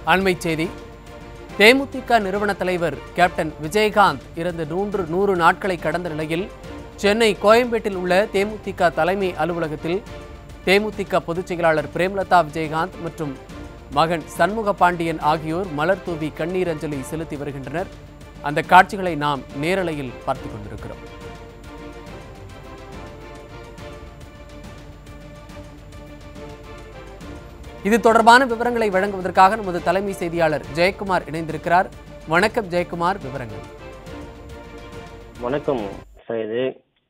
அண்மைச் செய்தி தேமுதிக நிறுவன தலைவர் கேப்டன் விஜயகாந்த் இறந்து நூன்று நூறு நாட்களை கடந்த நிலையில் சென்னை கோயம்பேட்டில் உள்ள தேமுதிக தலைமை அலுவலகத்தில் தேமுதிக பொதுச் செயலாளர் பிரேமலதா விஜயகாந்த் மற்றும் மகன் சண்முக பாண்டியன் ஆகியோர் மலர் தூவி கண்ணீர் அஞ்சலி செலுத்தி வருகின்றனர் அந்த காட்சிகளை நாம் நேரலையில் பார்த்துக் கொண்டிருக்கிறோம் இது தொடர்பான விவரங்களை வழங்குவதற்காக நமது தலைமை செய்தியாளர் ஜெயக்குமார் இணைந்திருக்கிறார் வணக்கம் ஜெயக்குமார் விவரங்கள் வணக்கம் சைது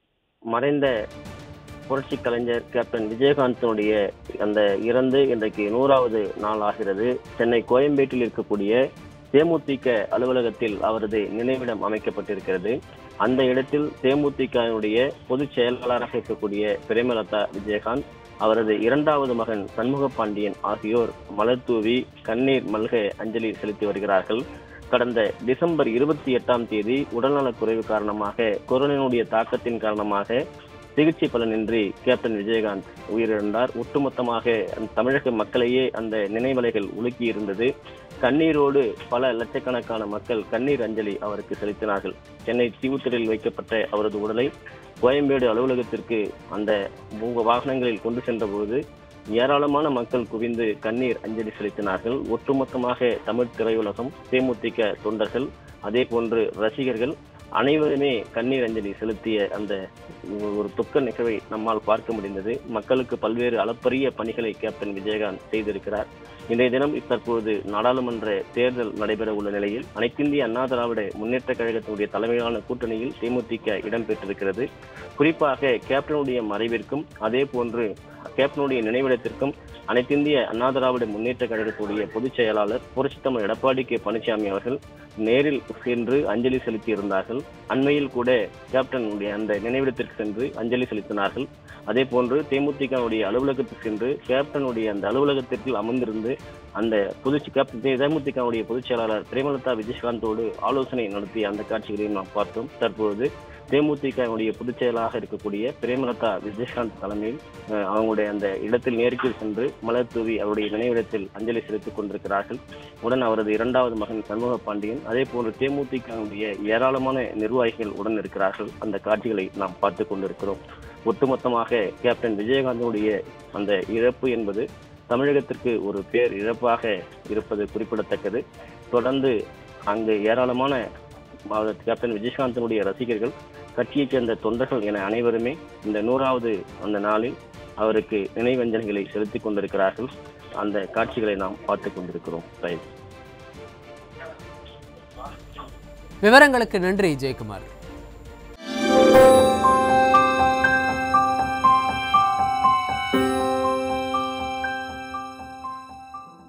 மறைந்த புரட்சி கலைஞர் கேப்டன் விஜயகாந்தனுடைய அந்த இறந்து இன்றைக்கு நூறாவது நாள் ஆகிறது சென்னை கோயம்பேட்டில் இருக்கக்கூடிய தேமுதிக அலுவலகத்தில் அவரது நினைவிடம் அமைக்கப்பட்டிருக்கிறது அந்த இடத்தில் தேமுதிகனுடைய பொதுச் செயலாளராக இருக்கக்கூடிய பிரேமலதா விஜயகாந்த் அவரது இரண்டாவது மகன் சண்முக பாண்டியன் ஆகியோர் மலர் தூவி கண்ணீர் மல்க அஞ்சலி செலுத்தி வருகிறார்கள் கடந்த டிசம்பர் இருபத்தி எட்டாம் தேதி உடல்நலக் குறைவு காரணமாக கொரோனாவுடைய தாக்கத்தின் காரணமாக சிகிச்சை பலனின்றி கேப்டன் விஜயகாந்த் உயிரிழந்தார் ஒட்டுமொத்தமாக அந்த தமிழக மக்களையே அந்த நினைவலைகள் உலுக்கி இருந்தது கண்ணீரோடு பல லட்சக்கணக்கான மக்கள் கண்ணீர் அஞ்சலி அவருக்கு செலுத்தினார்கள் சென்னை தீவுத்திரையில் வைக்கப்பட்ட அவரது உடலை கோயம்பேடு அலுவலகத்திற்கு அந்த மூன்று வாகனங்களில் கொண்டு சென்றபோது ஏராளமான மக்கள் குவிந்து கண்ணீர் அஞ்சலி செலுத்தினார்கள் ஒட்டுமொத்தமாக தமிழ் திரையுலகம் தேமுதிக தொண்டர்கள் அதே போன்று ரசிகர்கள் அனைவருமே கண்ணீர் அஞ்சலி செலுத்திய அந்த ஒரு துக்க நிகழ்வை நம்மால் பார்க்க முடிந்தது மக்களுக்கு பல்வேறு அளப்பரிய பணிகளை கேப்டன் விஜயகாந்த் செய்திருக்கிறார் இன்றைய தினம் தற்போது நாடாளுமன்ற தேர்தல் நடைபெற உள்ள நிலையில் அனைத்திந்திய அண்ணா திராவிட முன்னேற்ற கழகத்தினுடைய தலைமையிலான கூட்டணியில் தேமுதிக இடம்பெற்றிருக்கிறது குறிப்பாக கேப்டனுடைய மறைவிற்கும் அதே போன்று கேப்டனுடைய நினைவிடத்திற்கும் அனைத்திந்திய அண்ணா திராவிட முன்னேற்ற கழகத்துடைய பொதுச் செயலாளர் புரட்சித்தமிழ் எடப்பாடி கே பழனிசாமி அவர்கள் நேரில் சென்று அஞ்சலி செலுத்தியிருந்தார்கள் அண்மையில் கூட கேப்டனுடைய அந்த நினைவிடத்திற்கு சென்று அஞ்சலி செலுத்தினார்கள் அதே போன்று தேமுதிகனுடைய அலுவலகத்துக்கு சென்று கேப்டனுடைய அந்த அலுவலகத்திற்கு அமர்ந்திருந்து அந்த பொது கேப்டன் தேமுதிகனுடைய பொதுச் செயலாளர் பிரேமலதா விஜயகாந்தோடு ஆலோசனை நடத்திய அந்த காட்சிகளையும் நாம் பார்த்தோம் தற்போது தேமுதிகனுடைய பொதுச் செயலாளராக இருக்கக்கூடிய பிரேமலதா விஜயகாந்த் தலைமையில் அஹ், அவங்களுடைய அந்த இடத்தில் நேருக்கில் சென்று மலர் தூவி அவருடைய நினைவிடத்தில் அஞ்சலி செலுத்திக் கொண்டிருக்கிறார்கள் உடன் அவரது இரண்டாவது மகன் சண்முக பாண்டியன் அதே போன்று தேமுதிகனுடைய ஏராளமான நிர்வாகிகள் உடன் இருக்கிறார்கள் அந்த காட்சிகளை நாம் பார்த்து கொண்டிருக்கிறோம் ஒட்டுமொத்தமாக கேப்டன் விஜயகாந்தனுடைய அந்த இழப்பு என்பது தமிழகத்திற்கு ஒரு பேர் இழப்பாக இருப்பது குறிப்பிடத்தக்கது தொடர்ந்து அங்கு ஏராளமான அவர் கேப்டன் விஜயகாந்தனுடைய ரசிகர்கள் கட்சியைச் சேர்ந்த தொண்டர்கள் என அனைவருமே இந்த நூறாவது அந்த நாளில் அவருக்கு நினைவஞ்சலிகளை செலுத்திக் கொண்டிருக்கிறார்கள் அந்த காட்சிகளை நாம் பார்த்து கொண்டிருக்கிறோம் ரைட் விவரங்களுக்கு நன்றி ஜெயக்குமார்